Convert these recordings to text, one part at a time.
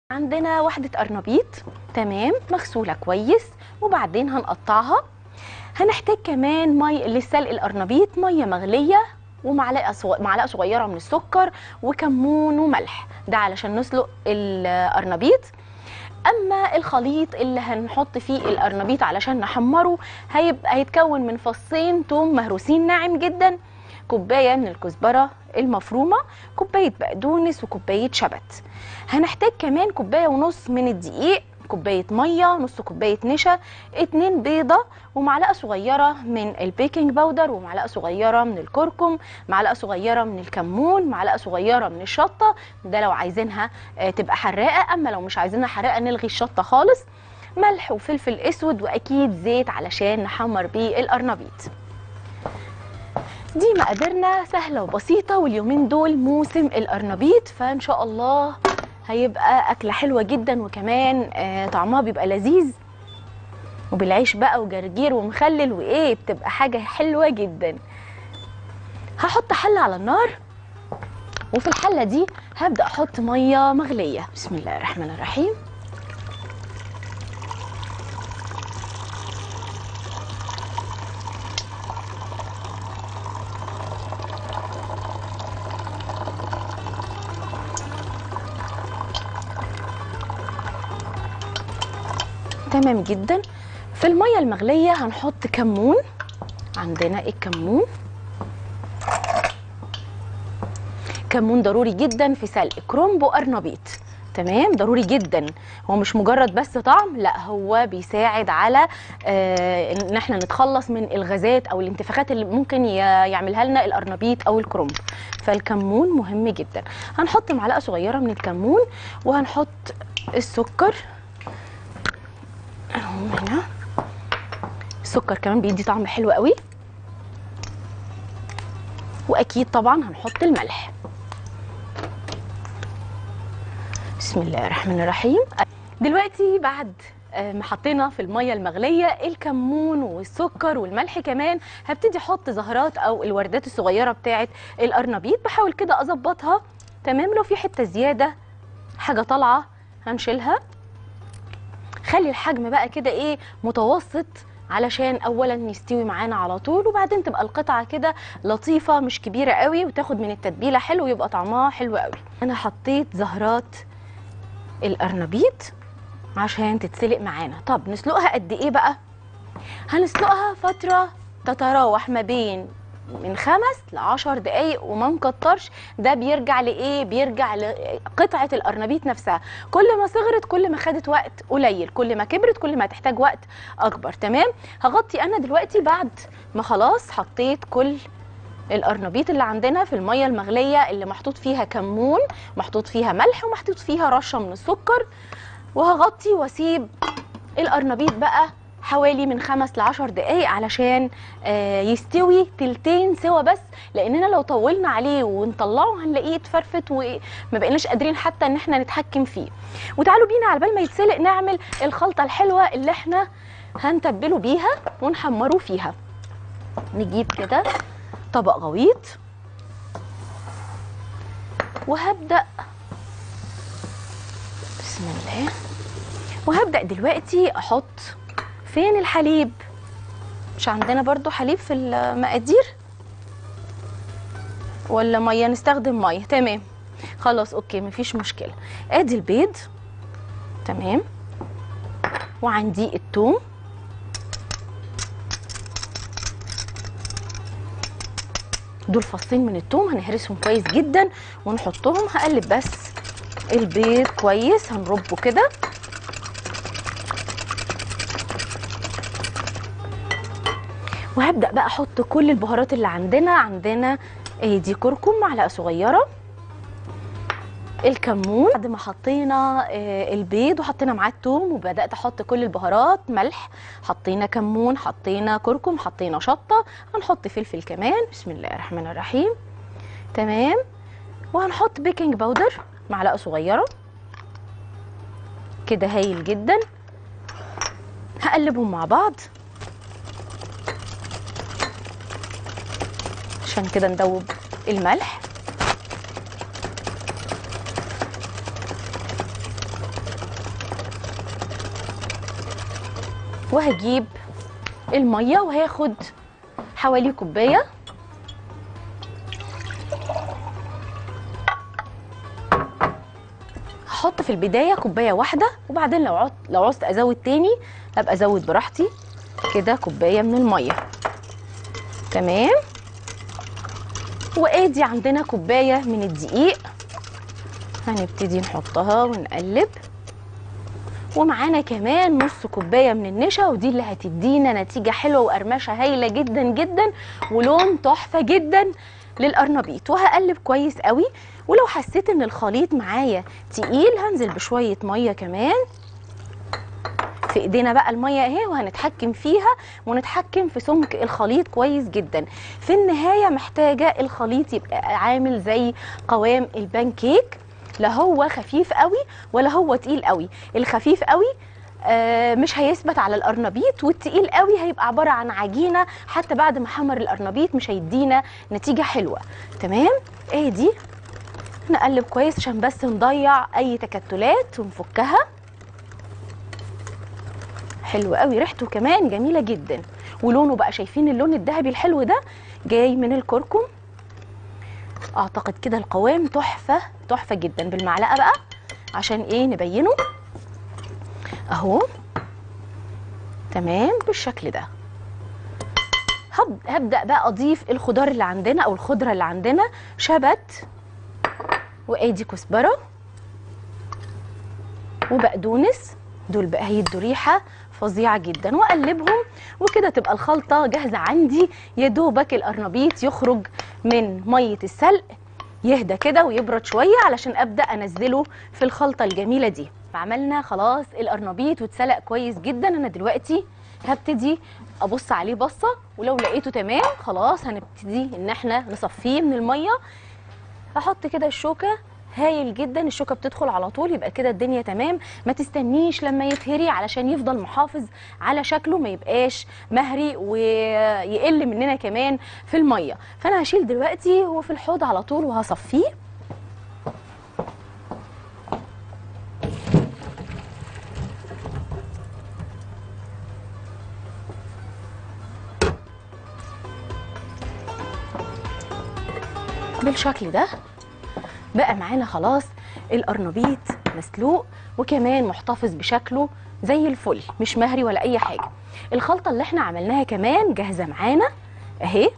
عندنا واحدة قرنبيط تمام مغسولة كويس وبعدين هنقطعها هنحتاج كمان مي لسلق القرنبيط مية مغلية ومعلقة صغ... معلقة صغيرة من السكر وكمون وملح ده علشان نسلق القرنبيط اما الخليط اللي هنحط فيه القرنبيط علشان نحمره هيبقى هيتكون من فصين توم مهروسين ناعم جدا كوبايه من الكزبره المفرومه كوبايه بقدونس وكوبايه شبت هنحتاج كمان كوبايه ونص من الدقيق كوبايه ميه نص كوبايه نشا اتنين بيضه ومعلقه صغيره من البيكنج باودر ومعلقه صغيره من الكركم معلقه صغيره من الكمون معلقه صغيره من الشطه ده لو عايزينها آه، تبقى حراقه اما لو مش عايزينها حراقه نلغي الشطه خالص ملح وفلفل اسود واكيد زيت علشان نحمر بيه القرنبيط دي مقاديرنا سهله وبسيطه واليومين دول موسم القرنبيط فان شاء الله هيبقى اكله حلوه جدا وكمان آه، طعمها بيبقى لذيذ وبالعيش بقى وجرجير ومخلل وايه بتبقى حاجه حلوه جدا هحط حله على النار وفي الحله دي هبدا احط ميه مغليه بسم الله الرحمن الرحيم تمام جدا في الميه المغليه هنحط كمون عندنا الكمون كمون ضروري جدا في سلق كرومب وقرنبيط تمام ضروري جدا هو مش مجرد بس طعم لا هو بيساعد على آه ان احنا نتخلص من الغازات او الانتفاخات اللي ممكن ي- يعملها لنا القرنبيط او الكرومب فالكمون مهم جدا هنحط معلقه صغيره من الكمون وهنحط السكر اهو هنا السكر كمان بيدي طعم حلو قوي واكيد طبعا هنحط الملح بسم الله الرحمن الرحيم دلوقتي بعد آه، ما حطينا في الميه المغليه الكمون والسكر والملح كمان هبتدي احط زهرات او الوردات الصغيره بتاعه القرنبيط بحاول كده اظبطها تمام لو في حته زياده حاجه طالعه هنشيلها خلي الحجم بقى كده ايه متوسط علشان اولا يستوي معانا على طول وبعدين تبقى القطعه كده لطيفه مش كبيره قوي وتاخد من التتبيله حلو ويبقى طعمها حلو قوي انا حطيت زهرات القرنبيط عشان تتسلق معانا طب نسلقها قد ايه بقى هنسلقها فتره تتراوح ما بين من خمس لعشر دقايق وما نكترش ده بيرجع لايه بيرجع لقطعه القرنبيط نفسها كل ما صغرت كل ما خدت وقت قليل كل ما كبرت كل ما تحتاج وقت اكبر تمام هغطي انا دلوقتي بعد ما خلاص حطيت كل القرنبيط اللي عندنا في الميه المغليه اللي محطوط فيها كمون محطوط فيها ملح ومحطوط فيها رشه من السكر وهغطي واسيب القرنبيط بقى حوالي من خمس لعشر دقايق علشان آه، يستوي تلتين سوا بس لاننا لو طولنا عليه ونطلعه هنلاقيه اتفرفت وما بقيناش قادرين حتى ان احنا نتحكم فيه وتعالوا بينا على بال ما يتسلق نعمل الخلطه الحلوه اللي احنا هنتبله بيها ونحمره فيها نجيب كده طبق غويط وهبدا بسم الله وهبدا دلوقتي احط فين الحليب مش عندنا برضو حليب في المقادير ولا ميه نستخدم ميه تمام خلاص اوكي مفيش مشكله ادي البيض تمام وعندي الثوم دول فصين من الثوم هنهرسهم كويس جدا ونحطهم هقلب بس البيض كويس هنربه كده وهبدا بقى احط كل البهارات اللي عندنا عندنا آه، دي كركم معلقه صغيره الكمون بعد ما حطينا آه، البيض وحطينا معاه الثوم وبدات احط كل البهارات ملح حطينا كمون حطينا كركم حطينا شطه هنحط فلفل كمان بسم الله الرحمن الرحيم تمام وهنحط بيكنج باودر معلقه صغيره كده هايل جدا هقلبهم مع بعض عشان كده ندوب الملح وهجيب الميه وهاخد حوالي كوبايه هحط في البدايه كوبايه واحده وبعدين لو عط... لو عوزت ازود تاني ابقى ازود براحتي كده كوبايه من الميه تمام وادي عندنا كوبايه من الدقيق هنبتدي نحطها ونقلب ومعانا كمان نص كوبايه من النشا ودي اللي هتدينا نتيجه حلوه وقرمشه هايله جدا جدا ولون تحفه جدا للقرنبيط وهقلب كويس قوي ولو حسيت ان الخليط معايا تقيل هنزل بشويه ميه كمان في ايدينا بقى الميه اهي وهنتحكم فيها ونتحكم في سمك الخليط كويس جدا في النهايه محتاجه الخليط يبقى عامل زي قوام البانكيك لا هو خفيف قوي ولا هو تقيل قوي الخفيف قوي آه مش هيثبت على القرنبيط والتقيل قوي هيبقى عباره عن عجينه حتى بعد ما حمر القرنبيط مش هيدينا نتيجه حلوه تمام ايه دي نقلب كويس عشان بس نضيع اي تكتلات ونفكها حلو قوي ريحته كمان جميله جدا ولونه بقى شايفين اللون الذهبي الحلو ده جاي من الكركم اعتقد كده القوام تحفه تحفه جدا بالمعلقه بقى عشان ايه نبينه اهو تمام بالشكل ده هب- هبدا بقى اضيف الخضار اللي عندنا او الخضره اللي عندنا شبت وادي كزبره وبقدونس دول بقى هيدوا ريحه فظيعه جدا واقلبهم وكده تبقى الخلطه جاهزه عندي يا دوبك القرنبيط يخرج من ميه السلق يهدى كده ويبرد شويه علشان ابدا انزله في الخلطه الجميله دي عملنا خلاص القرنبيط واتسلق كويس جدا انا دلوقتي هبتدي ابص عليه بصه ولو لقيته تمام خلاص هنبتدي ان احنا نصفيه من الميه هحط كده الشوكه هايل جدا الشوكه بتدخل على طول يبقى كده الدنيا تمام ما تستنيش لما يتهري علشان يفضل محافظ على شكله ما يبقاش مهري ويقل مننا كمان في الميه فانا هشيل دلوقتي هو في الحوض على طول وهصفيه بالشكل ده بقى معانا خلاص القرنبيط مسلوق وكمان محتفظ بشكله زي الفل مش مهري ولا اي حاجه الخلطه اللي احنا عملناها كمان جاهزه معانا اهي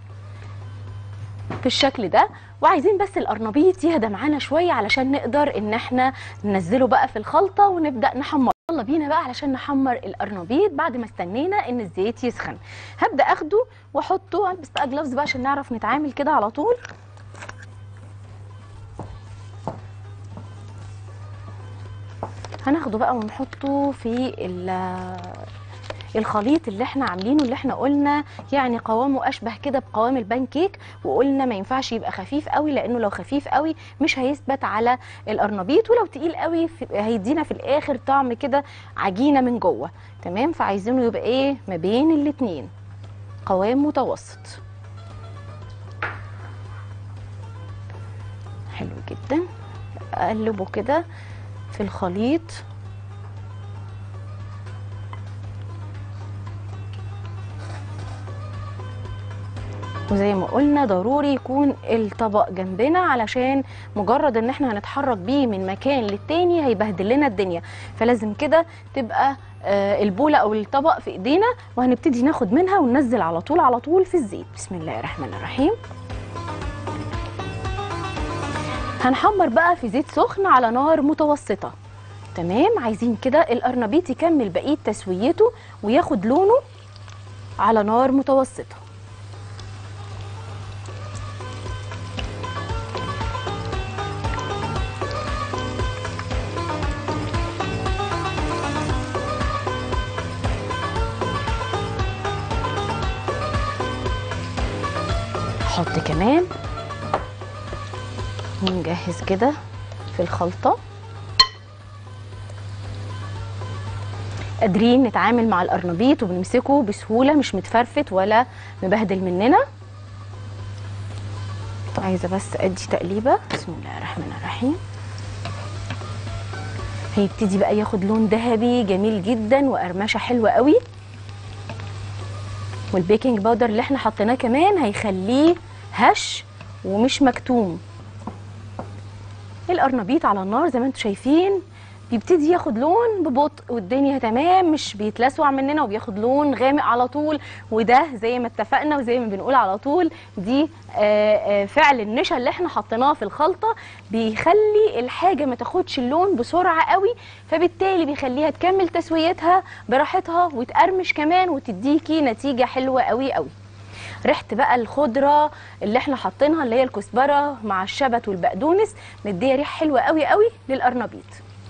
بالشكل ده وعايزين بس القرنبيط يهدى معانا شويه علشان نقدر ان احنا ننزله بقى في الخلطه ونبدا نحمر يلا بينا بقى علشان نحمر القرنبيط بعد ما استنينا ان الزيت يسخن هبدا اخده واحطه البس بقى جلافز بقى عشان نعرف نتعامل كده على طول هناخده بقى ونحطه في ال- الخليط اللي احنا عاملينه اللي احنا قلنا يعني قوامه اشبه كده بقوام البانكيك وقلنا ما ينفعش يبقى خفيف قوي لانه لو خفيف قوي مش هيثبت على القرنبيط ولو تقيل قوي في- هيدينا في الاخر طعم كده عجينه من جوه تمام فعايزينه يبقى ايه ما بين الاتنين قوام متوسط حلو جدا اقلبه كده في الخليط وزي ما قلنا ضروري يكون الطبق جنبنا علشان مجرد ان احنا هنتحرك بيه من مكان للتاني هيبهدل لنا الدنيا فلازم كده تبقى آه، البوله او الطبق في ايدينا وهنبتدي ناخد منها وننزل على طول على طول في الزيت بسم الله الرحمن الرحيم هنحمر بقى في زيت سخن على نار متوسطه تمام عايزين كده القرنبيط يكمل بقيه تسويته وياخد لونه على نار متوسطه احط كمان ونجهز كده في الخلطه قادرين نتعامل مع القرنبيط وبنمسكه بسهوله مش متفرفت ولا مبهدل مننا عايزه بس ادي تقليبه بسم الله الرحمن الرحيم هيبتدي بقى ياخد لون ذهبي جميل جدا وقرمشه حلوه قوي والبيكنج باودر اللي احنا حطيناه كمان هيخليه هش ومش مكتوم القرنبيط على النار زي ما انتم شايفين بيبتدي ياخد لون ببطء والدنيا تمام مش بيتلسع مننا وبياخد لون غامق على طول وده زي ما اتفقنا وزي ما بنقول على طول دي آه، آه، فعل النشا اللي احنا حطيناه في الخلطه بيخلي الحاجه ما تاخدش اللون بسرعه قوي فبالتالي بيخليها تكمل تسويتها براحتها وتقرمش كمان وتديكي نتيجه حلوه قوي قوي ريحه بقى الخضره اللي احنا حاطينها اللي هي الكزبره مع الشبت والبقدونس مديه ريحه حلوه قوي قوي للقرنبيط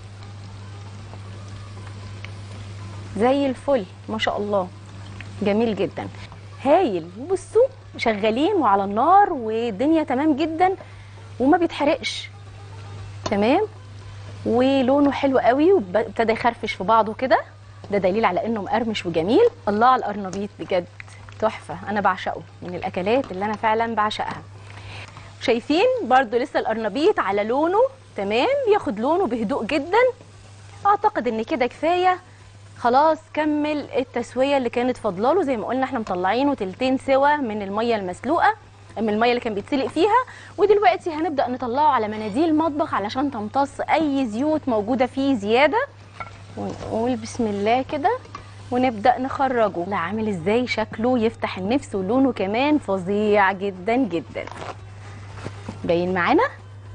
زي الفل ما شاء الله جميل جدا هايل بصوا شغالين وعلى النار والدنيا تمام جدا وما بيتحرقش تمام ولونه حلو قوي وابتدى يخرفش في بعضه كده ده دليل على انه مقرمش وجميل الله على القرنبيط بجد تحفه انا بعشقه من الاكلات اللي انا فعلا بعشقها شايفين برضو لسه القرنبيط على لونه تمام بياخد لونه بهدوء جدا اعتقد ان كده كفايه خلاص كمل التسويه اللي كانت فاضلاله زي ما قلنا احنا مطلعينه تلتين سوا من الميه المسلوقه من الميه اللي كان بيتسلق فيها ودلوقتي هنبدا نطلعه على مناديل مطبخ علشان تمتص اي زيوت موجوده فيه زياده ونقول بسم الله كده ونبدا نخرجه لا عامل ازاي شكله يفتح النفس ولونه كمان فظيع جدا جدا باين معانا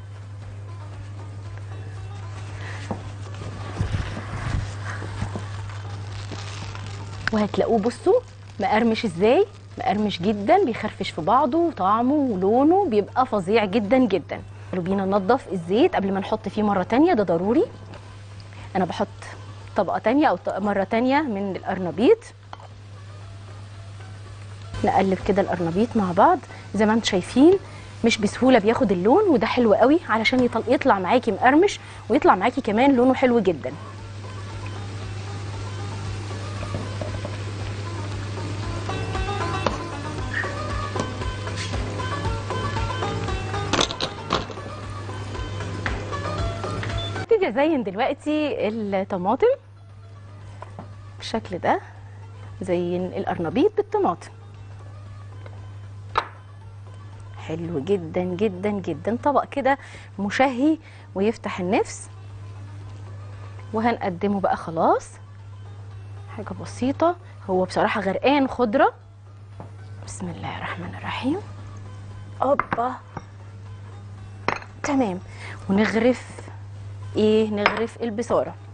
وهتلاقوه بصوا مقرمش ازاي مقرمش جدا بيخرفش في بعضه وطعمه ولونه بيبقى فظيع جدا جدا قالوا بينا ننضف الزيت قبل ما نحط فيه مره تانية ده ضروري انا بحط طبقه تانية او ط- مره تانية من القرنبيط نقلب كده القرنبيط مع بعض زي ما انتم شايفين مش بسهوله بياخد اللون وده حلو قوي علشان يطل... يطلع معاكي مقرمش ويطلع معاكي كمان لونه حلو جدا ابتدي ازين دلوقتي الطماطم بالشكل ده زين القرنبيط بالطماطم حلو جدا جدا جدا طبق كده مشهي ويفتح النفس وهنقدمه بقى خلاص حاجة بسيطة هو بصراحة غرقان خضرة بسم الله الرحمن الرحيم اوبا تمام ونغرف ايه نغرف البصاره